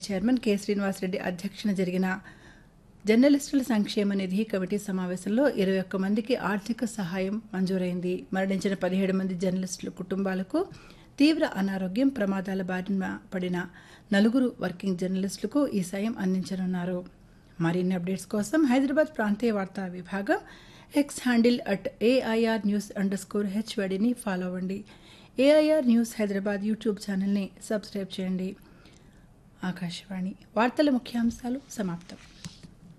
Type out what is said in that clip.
chairman K Srinivasa Reddy అధ్యక్షన జరిగిన జర్నలిస్టుల సంక్షేమ నిధి కమిటీ సమావేశంలో ఇరవై ఒక్క మందికి ఆర్థిక సహాయం మంజూరైంది మరణించిన పదిహేడు మంది జర్నలిస్టుల కుటుంబాలకు తీవ్ర అనారోగ్యం ప్రమాదాల బారిన పడిన నలుగురు వర్కింగ్ జర్నలిస్టులకు ఈ సాయం అందించనున్నారు మరిన్ని అప్డేట్స్ కోసం హైదరాబాద్ ప్రాంతీయ వార్తా విభాగం X handle at AIR news underscore హెచ్వడిని ఫాలో అవ్వండి ఏఐఆర్ న్యూస్ హైదరాబాద్ యూట్యూబ్ ఛానల్ని సబ్స్క్రైబ్ చేయండి ఆకాశవాణి వార్తల ముఖ్యాంశాలు సమాప్తం